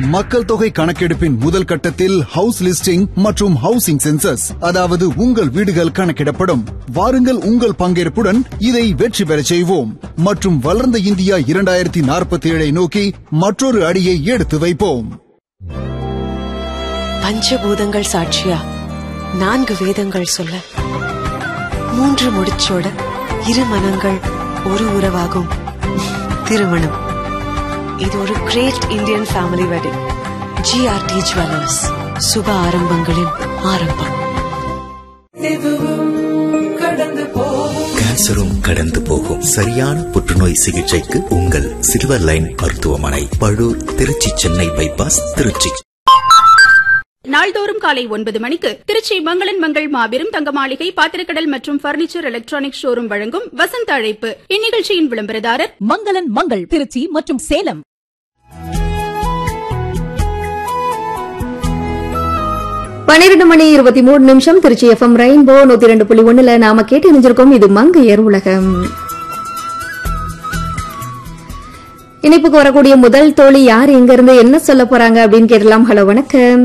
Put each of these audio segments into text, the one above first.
மக்கள் தொகை கணக்கெடுப்பின் முதல் கட்டத்தில் ஹவுஸ் லிஸ்டிங் மற்றும் ஹவுசிங் சென்சஸ் அதாவது உங்கள் வீடுகள் கணக்கிடப்படும் வாருங்கள் உங்கள் பங்கேற்புடன் இதை வெற்றி பெறச் செய்வோம் மற்றும் வளர்ந்த இந்தியா இரண்டாயிரத்தி நாற்பத்தி ஏழை நோக்கி மற்றொரு அடியை எடுத்து வைப்போம் பஞ்சபூதங்கள் சாட்சியா நான்கு வேதங்கள் சொல்ல மூன்று முடிச்சோட இரு மனங்கள் ஒரு உறவாகும் திருமணம் இது ஒரு great Indian family wedding GRT jewellers சுப ஆரம்பங்களின் ஆரம்பம் கேன்சரும் கடந்து போகும் சரியான புற்றுநோய் சிகிச்சைக்கு உங்கள் சில்வர் லைன் மருத்துவமனை பழூர் திருச்சி சென்னை பைபாஸ் திருச்சி நாள்தோறும் காலை ஒன்பது மணிக்கு திருச்சி மங்களன் மங்கள் மாபெரும் தங்க மாளிகை பாத்திரக்கடல் மற்றும் பர்னிச்சர் எலக்ட்ரானிக் ஷோரூம் வழங்கும் வசந்த அழைப்பு இந்நிகழ்ச்சியின் விளம்பரதாரர் மங்களன் மங்கள் திருச்சி மற்றும் சேலம் பன்னிரண்டு மணி இருபத்தி மூணு நிமிஷம் திருச்சி எஃப்எம் ரெயின்போ நூத்தி ரெண்டு புள்ளி ஒண்ணுல நாம கேட்டு இணைஞ்சிருக்கோம் இது மங்கையர் உலகம் இணைப்புக்கு வரக்கூடிய முதல் தோழி யார் எங்க இருந்து என்ன சொல்ல போறாங்க அப்படின்னு கேட்டலாம் ஹலோ வணக்கம்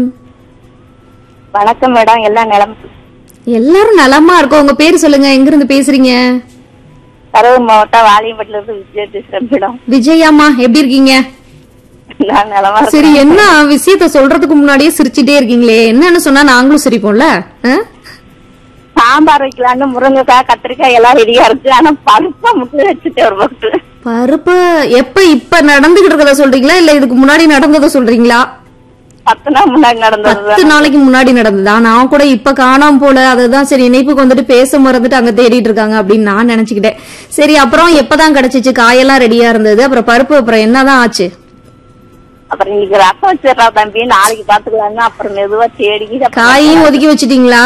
வணக்கம் மேடம் எல்லாம் நிலம் எல்லாரும் நலமா இருக்கோம் உங்க பேர் சொல்லுங்க எங்க இருந்து பேசுறீங்க கரூர் மாவட்டம் வாலியம்பட்டில இருந்து விஜய் பேசுறேன் மேடம் விஜயாமா எப்படி இருக்கீங்க நான் நிலமா சரி என்ன விஷயத்த சொல்றதுக்கு முன்னாடியே சிரிச்சிட்டே இருக்கீங்களே என்னன்னு சொன்னா நாங்களும் சிரிப்போம்ல ஆ? சாம்பார் வைக்கலான்னு முருங்கைக்காய் கத்திரிக்காய் எல்லாம் ரெடியா இருக்கு ஆனா பருப்பா முட்டு வச்சுட்டு ஒரு பக்து பருப்பு எப்ப இப்ப நடந்துகிட்டு இருக்கறத சொல்றீங்களா இல்ல இதுக்கு முன்னாடி நடந்தத சொல்றீங்களா பத்து நாள் முன்னாடி நடந்தது பத்து நாளைக்கு முன்னாடி நடந்ததா நான் கூட இப்ப காணாம போல அதுதான் சரி இணைப்புக்கு வந்துட்டு பேச மறந்துட்டு அங்க தேடிட்டு இருக்காங்க அப்படின்னு நான் நினைச்சுக்கிட்டேன் சரி அப்புறம் எப்பதான் கிடைச்சிச்சு காயெல்லாம் ரெடியா இருந்தது அப்புறம் பருப்பு அப்புறம் என்னதான் ஆச்சு அப்புறம் இன்னைக்கு ரசம் வச்சிடறா தம்பி நாளைக்கு பாத்துக்கலாம்னு அப்புறம் மெதுவா தேடி அப்புறம் காயையும் ஒதுக்கி வச்சிட்டீங்களா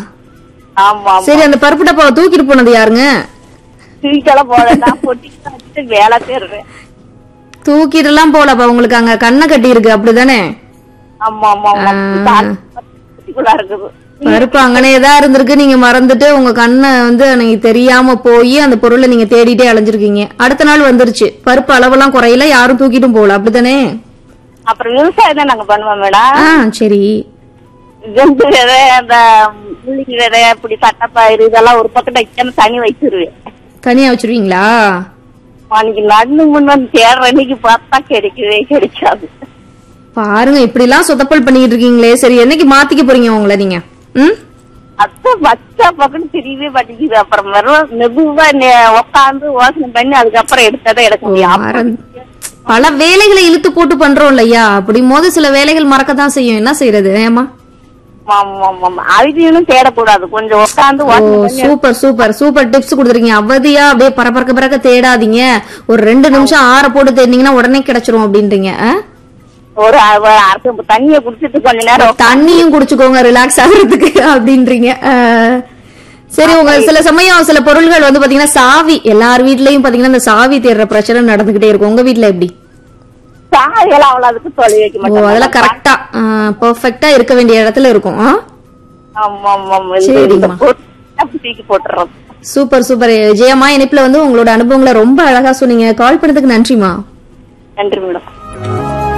ஆமா ஆமா சரி அந்த பருப்பு டப்பாவை தூக்கிட்டு போனது யாருங்க தூக்கிட்டெல்லாம் போடா பொட்டிக்கு வச்சுட்டு வேலை தேடுறேன் தூக்கிட்டு எல்லாம் போலப்பா உங்களுக்கு அங்க கண்ணை கட்டி இருக்கு அப்படிதானே ஆமா ஆமா ஆமா பொட்டிக்குள்ள இருக்குது பருப்பு அங்கனேதான் இருந்திருக்கு நீங்க மறந்துட்டு உங்க கண்ணை வந்து நீங்க தெரியாம போய் அந்த பொருளை நீங்க தேடிட்டே அலைஞ்சிருக்கீங்க அடுத்த நாள் வந்துருச்சு பருப்பு அளவெல்லாம் குறையல யாரும் தூக்கிட்டும் போகல அப்படிதானே அப்புறம் விவசாயம் தான் நாங்க பண்ணுவோம் மேடம் ஆ சரி ஜெண்டு விதை அந்த முள்ளிங்கி விதை இப்படி தட்டைப்பயிறு இதெல்லாம் ஒரு பக்கம் வைக்காம தனி வச்சிருவேன் தனியா வச்சிருவீங்களா அன்னைக்கு நடு முன் வந்து தேடுற அன்னைக்கு பார்த்தா கிடைக்கவே கிடைக்காது பாருங்க இப்படி எல்லாம் சொதப்பல் பண்ணிட்டு இருக்கீங்களே சரி என்னைக்கு மாத்திக்க போறீங்க உங்களை நீங்க ம் அத்தை வச்சா பக்கம் தெரியவே மாட்டேங்குது அப்புறம் வெறும் மெதுவா உட்காந்து யோசனை பண்ணி அதுக்கப்புறம் எடுத்ததை எடுக்க முடியும் மறந்து- பல வேலைகளை இழுத்து போட்டு பண்றோம் இல்லையா அப்படி போது சில வேலைகள் மறக்கத்தான் செய்யும் என்ன செய்யறது ஏமா ஆமா, ஆமா, ஆமா. அழுதியும் தேடக்கூடாது கொஞ்சம் உட்காந்து ஓ யோசனை பண்ணி சூப்பர் சூப்பர் சூப்பர் டிப்ஸ் கொடுத்துருக்கீங்க அவதியா அப்படியே பரபரக்க பறக்க தேடாதீங்க ஒரு ரெண்டு நிமிஷம் ஆற போட்டு தேடினீங்கன்னா உடனே கிடைச்சிரும் அப்படின்றீங்க ஆ? ஒரு ஒரு அரை தண்ணிய குடிச்சிட்டு கொஞ்ச நேரம் உட்காந்து தண்ணியும் குடிச்சுக்கோங்க ரிலாக்ஸ் ஆகுறதுக்கு அப்படின்றீங்க ஆ. சரி உங்க சில சமயம் சில பொருள்கள் வந்து பாத்தீங்கன்னா சாவி எல்லார் வீட்லயும் பாத்தீங்கன்னா இந்த சாவி தேடுற பிரச்சனை நடந்துகிட்டே இருக்கும் உங்க வீட்ல எப்படி சாயெல்லாம் அவ்வளவு அதுக்கு தொலை வைக்க ஓ மாட்டேன் அதெல்லாம் கரெக்டா பெர்ஃபெக்ட்டா இருக்க வேண்டிய இடத்துல இருக்கும் ஆ? ஆமா ஆமா ஆமா. இந்த- சரிம்மா. இந்த போட்டு தூக்கி போட்டுறோம் சூப்பர் சூப்பர் ஜெயம்மா இணைப்புல வந்து உங்களோட அனுபவங்களை ரொம்ப அழகா சொன்னீங்க கால் பண்ணதுக்கு நன்றிமா நன்றி மேடம்